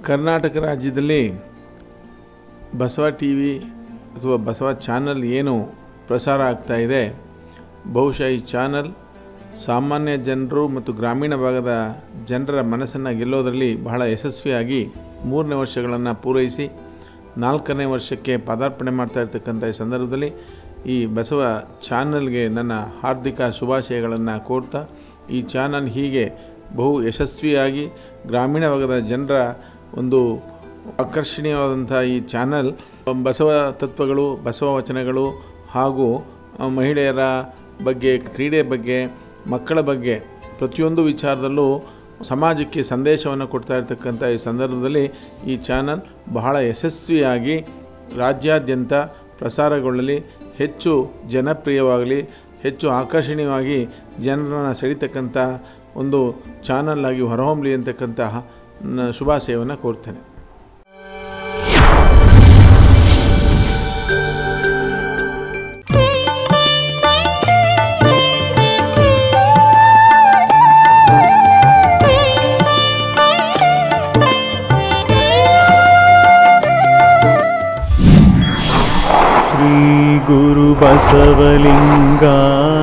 ಕರ್ನಾಟಕ ರಾಜ್ಯದಲ್ಲಿ Basava T V ಅಥವಾ Basava channel ಏನು ಪ್ರಸಾರ ಆಗ್ತಾ ಇದೆ ಬಹುಶಃ ಈ ಚಾನಲ್ ಸಾಮಾನ್ಯ ಜನರು ಮತ್ತು ಗ್ರಾಮೀಣ ಭಾಗದ ಜನರ ಮನಸ್ಸನ್ನು ಗೆಲ್ಲೋದರಲ್ಲಿ ಬಹಳ ಯಶಸ್ವಿಯಾಗಿ ಮೂರನೇ ವರ್ಷಗಳನ್ನು ಪೂರೈಸಿ ನಾಲ್ಕನೇ ವರ್ಷಕ್ಕೆ ಪದಾರ್ಪಣೆ ಮಾಡ್ತಾ ಇರ್ತಕ್ಕಂಥ ಈ ಸಂದರ್ಭದಲ್ಲಿ ಈ ಬಸವ ಚಾನಲ್ಗೆ ನನ್ನ ಹಾರ್ದಿಕ ಶುಭಾಶಯಗಳನ್ನು ಕೋರ್ತಾ ಈ ಚಾನಲ್ ಹೀಗೆ ಬಹು ಯಶಸ್ವಿಯಾಗಿ ಗ್ರಾಮೀಣ ಭಾಗದ ಜನರ ಒಂದು ಆಕರ್ಷಣೀಯವಾದಂಥ ಈ ಚಾನಲ್ ಬಸವ ತತ್ವಗಳು ಬಸವ ವಚನಗಳು ಹಾಗೂ ಆ, ಮಹಿಳೆಯರ ಬಗ್ಗೆ ಕ್ರೀಡೆ ಬಗ್ಗೆ ಮಕ್ಕಳ ಬಗ್ಗೆ ಪ್ರತಿಯೊಂದು ವಿಚಾರದಲ್ಲೂ ಸಮಾಜಕ್ಕೆ ಸಂದೇಶವನ್ನು ಕೊಡ್ತಾ ಇರ್ತಕ್ಕಂಥ ಈ ಸಂದರ್ಭದಲ್ಲಿ ಈ ಚಾನಲ್ ಬಹಳ ಯಶಸ್ವಿಯಾಗಿ ರಾಜ್ಯಾದ್ಯಂತ ಪ್ರಸಾರಗೊಳ್ಳಲಿ ಹೆಚ್ಚು ಜನಪ್ರಿಯವಾಗಲಿ ಹೆಚ್ಚು ಆಕರ್ಷಣೀಯವಾಗಿ ಜನರನ್ನು ಸೆಳೀತಕ್ಕಂಥ ಒಂದು ಚಾನಲ್ ಆಗಿ ಹೊರಹೊಮ್ಮಲಿ ಅಂತಕ್ಕಂತಹ ನ- ಶುಭಾಶಯವನ್ನು ಕೋರ್ತೇನೆ ಶ್ರೀ ಗುರು ಬಸವಲಿಂಗಾಯ